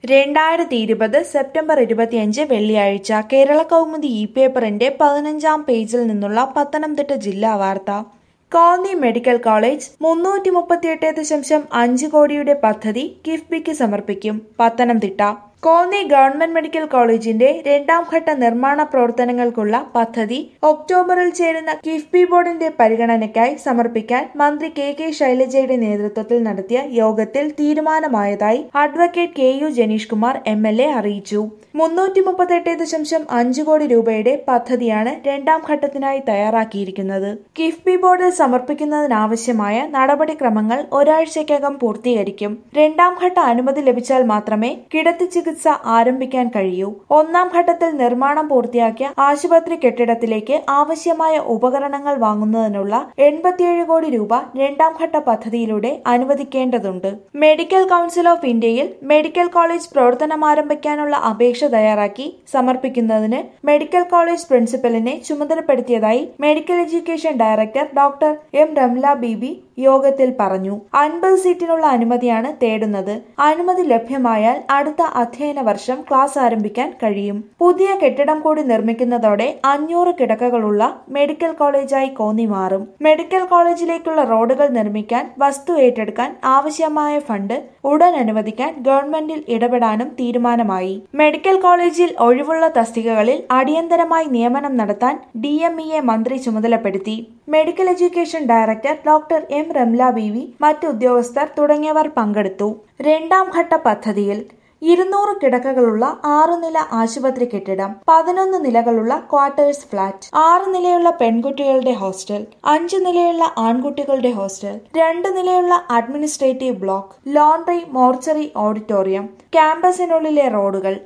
രണ്ടായിരത്തി ഇരുപത് സെപ്റ്റംബർ ഇരുപത്തിയഞ്ച് വെള്ളിയാഴ്ച കേരള കൗമുദി ഇ പേപ്പറിന്റെ പതിനഞ്ചാം പേജിൽ നിന്നുള്ള പത്തനംതിട്ട ജില്ലാ വാർത്ത കോന്നി മെഡിക്കൽ കോളേജ് മുന്നൂറ്റി മുപ്പത്തിയെട്ട് ദശാംശം അഞ്ച് കോടിയുടെ പദ്ധതി കിഫ്ബിക്ക് സമർപ്പിക്കും പത്തനംതിട്ട കോന്നി ഗവൺമെന്റ് മെഡിക്കൽ കോളേജിന്റെ രണ്ടാം ഘട്ട നിർമ്മാണ പ്രവർത്തനങ്ങൾക്കുള്ള പദ്ധതി ഒക്ടോബറിൽ ചേരുന്ന കിഫ്ബി ബോർഡിന്റെ പരിഗണനയ്ക്കായി സമർപ്പിക്കാൻ മന്ത്രി കെ കെ ശൈലജയുടെ നേതൃത്വത്തിൽ നടത്തിയ യോഗത്തിൽ തീരുമാനമായതായി advocate K U Janeesh Kumar M L A അറിയിച്ചു മുന്നൂറ്റി മുപ്പത്തെട്ട് ദശാംശം അഞ്ച് കോടി രൂപയുടെ പദ്ധതിയാണ് രണ്ടാം ഘട്ടത്തിനായി തയ്യാറാക്കിയിരിക്കുന്നത് കിഫ്ബി ബോർഡിൽ സമർപ്പിക്കുന്നതിനാവശ്യമായ നടപടിക്രമങ്ങൾ ഒരാഴ്ചയ്ക്കകം പൂർത്തീകരിക്കും രണ്ടാം ഘട്ട അനുമതി ലഭിച്ചാൽ മാത്രമേ കിടത്തി ചികിത്സ ആരംഭിക്കാൻ കഴിയൂ ഒന്നാം ഘട്ടത്തിൽ നിർമ്മാണം പൂർത്തിയാക്കിയ ആശുപത്രി കെട്ടിടത്തിലേക്ക് ആവശ്യമായ ഉപകരണങ്ങൾ വാങ്ങുന്നതിനുള്ള എൺപത്തിയേഴ് കോടി രൂപ രണ്ടാം ഘട്ട പദ്ധതിയിലൂടെ അനുവദിക്കേണ്ടതുണ്ട് മെഡിക്കൽ കൗൺസിൽ ഓഫ് ഇന്ത്യയിൽ മെഡിക്കൽ കോളേജ് പ്രവർത്തനം ആരംഭിക്കാനുള്ള അപേക്ഷ തയ്യാറാക്കി സമർപ്പിക്കുന്നതിന് മെഡിക്കൽ കോളേജ് പ്രിൻസിപ്പലിനെ ചുമതലപ്പെടുത്തിയതായി medical education director doctor M Ramla Bibi യോഗത്തിൽ പറഞ്ഞു അൻപത് സീറ്റിനുള്ള അനുമതിയാണ് തേടുന്നത് അനുമതി ലഭ്യമായാൽ അടുത്ത അധ്യയന വർഷം ക്ലാസ് ആരംഭിക്കാൻ കഴിയും പുതിയ കെട്ടിടം കൂടി നിർമ്മിക്കുന്നതോടെ അഞ്ഞൂറ് കിടക്കകളുള്ള മെഡിക്കൽ കോളേജായി കോന്നി മാറും മെഡിക്കൽ കോളേജിലേക്കുള്ള റോഡുകൾ നിർമ്മിക്കാൻ വസ്തു ഏറ്റെടുക്കാൻ ആവശ്യമായ ഫണ്ട് ഉടൻ അനുവദിക്കാൻ ഗവൺമെന്റിൽ ഇടപെടാനും തീരുമാനമായി മെഡിക്കൽ കോളേജിൽ ഒഴിവുള്ള തസ്തികകളിൽ അടിയന്തരമായി നിയമനം നടത്താൻ ഡി എം ഇയെ മന്ത്രി ചുമതലപ്പെടുത്തി medical education director doctor M Ramla Beevi മറ്റ് ഉദ്യോഗസ്ഥർ തുടങ്ങിയവർ പങ്കെടുത്തു രണ്ടാം ഘട്ട പദ്ധതിയിൽ ഇരുന്നൂറ് കിടക്കകളുള്ള ആറു നില ആശുപത്രി കെട്ടിടം പതിനൊന്ന് നിലകളുള്ള ക്വാർട്ടേഴ്സ് ഫ്ളാറ്റ് ആറ് നിലയുള്ള പെൺകുട്ടികളുടെ ഹോസ്റ്റൽ അഞ്ചു നിലയുള്ള ആൺകുട്ടികളുടെ ഹോസ്റ്റൽ രണ്ട് നിലയുള്ള administrative block laundry mortuary auditorium ക്യാമ്പസിനുള്ളിലെ റോഡുകൾ